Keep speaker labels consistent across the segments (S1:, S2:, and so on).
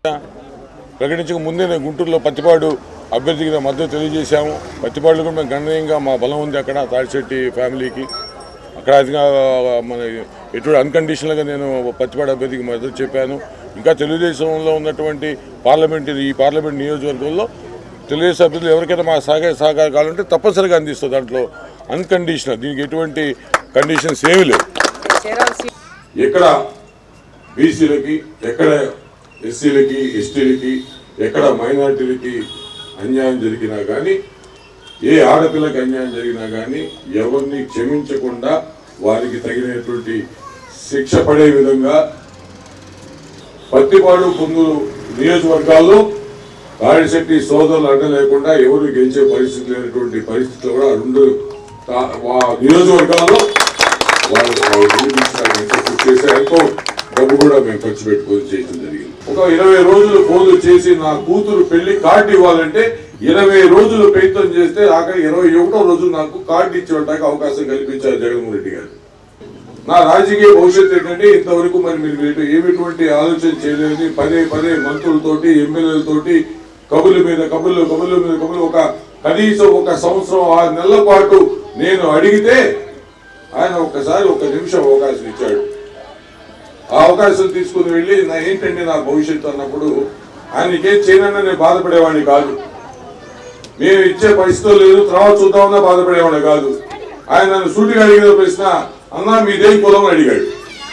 S1: ప్రకటించక ముందే నేను గుంటూరులో పత్తిపాడు అభ్యర్థికి నా మద్దతు తెలియజేశాము పత్తిపాడులో కూడా మేము గణనీయంగా మా బలం ఉంది అక్కడ తాడిశెట్టి ఫ్యామిలీకి అక్కడ అదిగా మన ఎటువంటి అన్కండిషనల్గా నేను పత్తిపాడు అభ్యర్థికి మద్దతు చెప్పాను ఇంకా తెలుగుదేశంలో ఉన్నటువంటి పార్లమెంట్ ఈ పార్లమెంట్ నియోజకవర్గంలో తెలుగుదేశం అభ్యర్థులు ఎవరికైనా మా సహకార సహకారం కావాలంటే తప్పనిసరిగా అందిస్తుంది దాంట్లో అన్కండిషనల్ దీనికి ఎటువంటి కండిషన్స్ ఏమీ లేవు ఎక్కడ బీసీలకి ఎక్కడ ఎస్సీలకి ఎస్టీలకి ఎక్కడ మైనార్టీలకి అన్యాయం జరిగినా కానీ ఏ ఆడపిల్లకి అన్యాయం జరిగినా కానీ ఎవరిని క్షమించకుండా వారికి తగినటువంటి శిక్ష పడే విధంగా పత్తిపాడు పొందూరు నియోజకవర్గాల్లో కాడిశెట్టి సోదరులు అడ్డ లేకుండా ఎవరు గెలిచే పరిస్థితి లేనటువంటి పరిస్థితులు కూడా రెండు తా- వా- నియోజకవర్గాల్లో వాళ్ళు వాళ్ళు నిరూపించడానికి కృషి చేసే ఎంతో డబ్బు కూడా మేము ఖర్చు పెట్టుకొని చేయడం జరిగింది ఒక ఇరవై రోజులు ఫోన్లు చేసి నా కూతురు పెళ్లి కార్డు ఇవ్వాలంటే ఇరవై రోజులు ప్రయత్నం చేస్తే ఆఖరి ఇరవై ఒకటో రోజు నాకు కార్డు ఇచ్చేటానికి అవకాశం కల్పించారు జగన్మోహన్ రెడ్డి గారు నా రాజకీయ భవిష్యత్తు ఏంటంటే ఇంతవరకు మరి మీరు మీరు ఏమిటువంటి ఆలోచన చేయలేదు పదే పదే మంత్రులతోటి ఎమ్మెల్యేలతోటి కబుర్ల మీద కబుర్లు కబుర్ల మీద కబుర్లు ఒక కనీసం ఒక సంవత్సరం ఆరు నెలల పాటు నేను అడిగితే ఆయన ఒక్కసారి ఒక నిమిషం అవకాశం ఇచ్చాడు ఆ అవకాశం తీసుకుని వెళ్ళి నా ఏంటండి నా భవిష్యత్తు అన్నప్పుడు ఆయనకేం చేయనన్నా నేను బాధపడేవాడిని కాదు మేము ఇచ్చే పరిస్థితులు లేదు తర్వాత చూద్దామన్నా బాధపడేవాడిని కాదు ఆయన నన్ను సూటిగా అడిగిన ప్రశ్న అన్నా మీదేం కులం అని అడిగాడు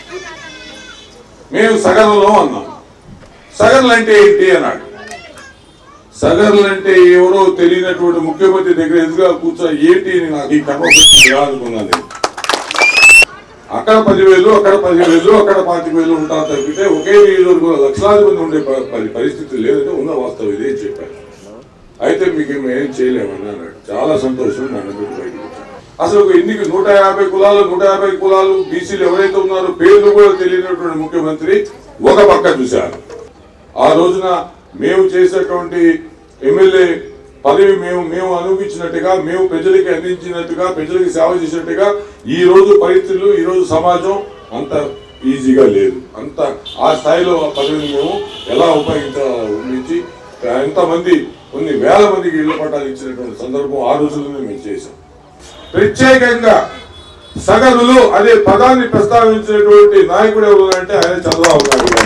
S1: మేము సగరంలో అన్నాం సగర్లు అంటే ఏంటి అన్నాడు సగర్లు అంటే ఎవరో తెలియనటువంటి ముఖ్యమంత్రి దగ్గర ఎదురుగా కూర్చొని ఏంటి అని నాకు ఈ కర్మ అనుకున్నాను నేను అక్కడ పదివేలు అక్కడ పదివేలు అక్కడ పాతిక వేలు ఉంటారు తప్పితే ఒకే నియోజకవర్గంలో లక్షలాది మంది ఉండే ప- పరి- పరిస్థితి లేదంటే ఉన్న వాస్తవం ఇదే చెప్పారు అయితే మీకు మేము ఏం చేయలేమని అన్నాడు చాలా సంతోషం నన్ను పెట్టి బయటకు వచ్చాను. అసలు ఒక ఎన్నిక నూట యాభై కులాలు నూట యాభై కులాలు బీసీలు ఎవరైతే ఉన్నారో పేర్లు కూడా తెలియనటువంటి ముఖ్యమంత్రి ఒక పక్క చూశారు ఆ రోజున మేము చేసేటువంటి ఎమ్మెల్యే పదవి మేము మేము అనుభవించినట్టుగా మేము ప్రజలకి అందించినట్టుగా ప్రజలకి సేవ చేసినట్టుగా ఈ రోజు పరిస్థితులు ఈ రోజు సమాజం అంత ఈజీగా లేదు అంత ఆ స్థాయిలో ఆ పదవిని మేము ఎలా ఉపయోగించి ఎంతమంది కొన్ని వేల మందికి ఇళ్ల పట్టాలు ఇచ్చినటువంటి సందర్భం ఆ రోజుల్లోనే మేము చేశాం ప్రత్యేకంగా సగరులు అనే పదాన్ని ప్రస్తావించినటువంటి నాయకుడు ఎవరు అంటే ఆయన చంద్రబాబు నాయుడు గారు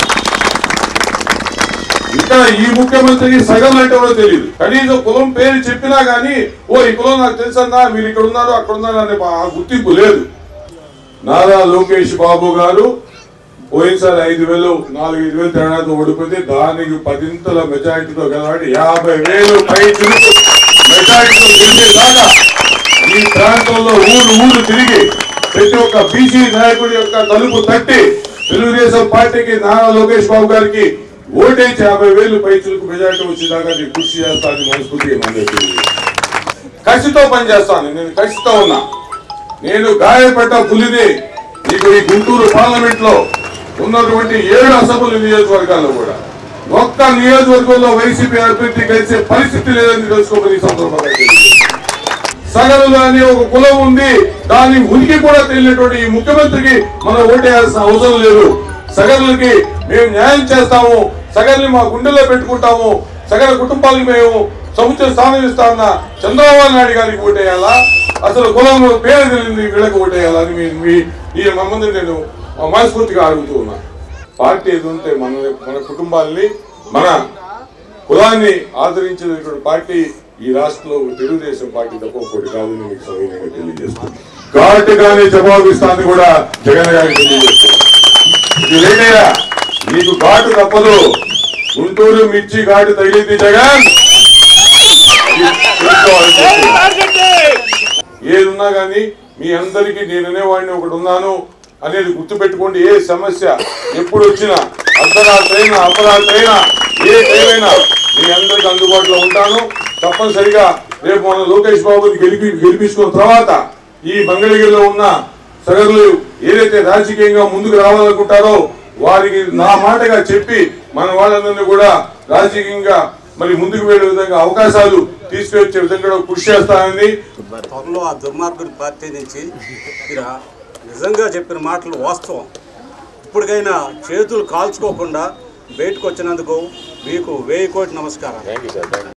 S1: ఇక్కడ ఈ ముఖ్యమంత్రికి సగం అంటే కూడా తెలియదు కనీసం కులం పేరు చెప్పినా గానీ ఓ ఈ కులం నాకు తెలుసన్నా మీరు ఇక్కడ ఉన్నారు అక్కడ ఉన్నారు అనే ఆ గుర్తింపు లేదు నారా లోకేష్ బాబు గారు పోయినసారి ఐదు వేలు నాలుగు ఐదు వేలు తేడాతో ఓడిపోతే దానికి పదింతల మెజారిటీతో గెలవాడి యాభై వేలు పై చిరుకు మెజారిటీతో గెలిచేదాకా ఈ ప్రాంతంలో ఊరు ఊరు తిరిగి ప్రతి ఒక్క బీసీ నాయకుడి యొక్క తలుపు తట్టి తెలుగుదేశం పార్టీకి నారా లోకేష్ బాబు గారికి ఓటేసి యాభై వేలు పైచులకు మెజారిటీ వచ్చేదాకా నేను కృషి చేస్తానని మనస్ఫూర్తిగా మంది కసితో పనిచేస్తాను నేను కసితో ఉన్నా నేను గాయపడ్డ పులిని ఇప్పుడు ఈ గుంటూరు పార్లమెంట్ లో ఉన్నటువంటి ఏడు అసెంబ్లీ నియోజకవర్గాల్లో కూడా ఒక్క నియోజకవర్గంలో వైసీపీ అభ్యర్థి గెలిచే పరిస్థితి లేదని తెలుసుకోమని ఈ సందర్భంగా తెలియజేస్తున్నాను. సగరులు అనే ఒక కులం ఉంది దాని ఉనికి కూడా తెలియనటువంటి ఈ ముఖ్యమంత్రికి మనం ఓటేయాల్సిన అవసరం లేదు సగరులకి మేము న్యాయం చేస్తాము సగరుని మా గుండెల్లో పెట్టుకుంటాము సగర కుటుంబాలకు మేము సముచిత స్థానం ఇస్తామన్న చంద్రబాబు నాయుడు గారికి ఓటేయాలా అసలు కులం పేరు తెలియని వీళ్ళకి ఓటేయాలా అని మీ- మీ ఈ మమ్మల్ని నేను మనస్ఫూర్తిగా అడుగుతూ ఉన్నా పార్టీ ఏది ఉంటే మన మన కుటుంబాల్ని మన కులాన్ని ఆదరించినటువంటి పార్టీ ఈ రాష్ట్రంలో తెలుగుదేశం పార్టీ తప్ప ఒకటి కాదని మీకు సవినయంగా తెలియజేస్తుంది ఘాటుగానే జవాబిస్తాన్ని కూడా జగన్ గారికి తెలియజేస్తుంది ఇది లేదయ్యా నీకు ఘాటు తప్పదు గుంటూరు మిర్చి ఘాటు తగిలింది జగన్ ఇది తెలుసుకోవాలని చెప్తున్నా. ఏదున్నా గానీ మీ అందరికీ నేను అనేవాడిని ఒకటి ఉన్నాను అనేది గుర్తుపెట్టుకోండి ఏ సమస్య ఎప్పుడు వచ్చినా అర్ధరాత్రి అయినా అపరాత్రి అయినా ఏ టైమైనా మీ అందరికి అందుబాటులో ఉంటాను తప్పనిసరిగా రేపు మన లోకేష్ బాబుని గెలిపి గెలిపించుకున్న తర్వాత ఈ మంగళగిరిలో ఉన్న సగరులు ఏదైతే రాజకీయంగా ముందుకు రావాలనుకుంటారో వారికి నా మాటగా చెప్పి మన వాళ్ళందరినీ కూడా రాజకీయంగా మరి ముందుకు వెళ్ళే విధంగా అవకాశాలు తీసుకొచ్చే విధంగా కృషి చేస్తానని
S2: త్వరలో ఆ దుర్మార్గుడి పార్టీ నుంచి మీరు నిజంగా చెప్పిన మాటలు వాస్తవం ఇప్పటికైనా చేతులు కాల్చుకోకుండా బయటకు వచ్చినందుకు మీకు వేయి కోటి నమస్కారం
S3: థ్యాంక్ యూ సార్ థ్యాంక్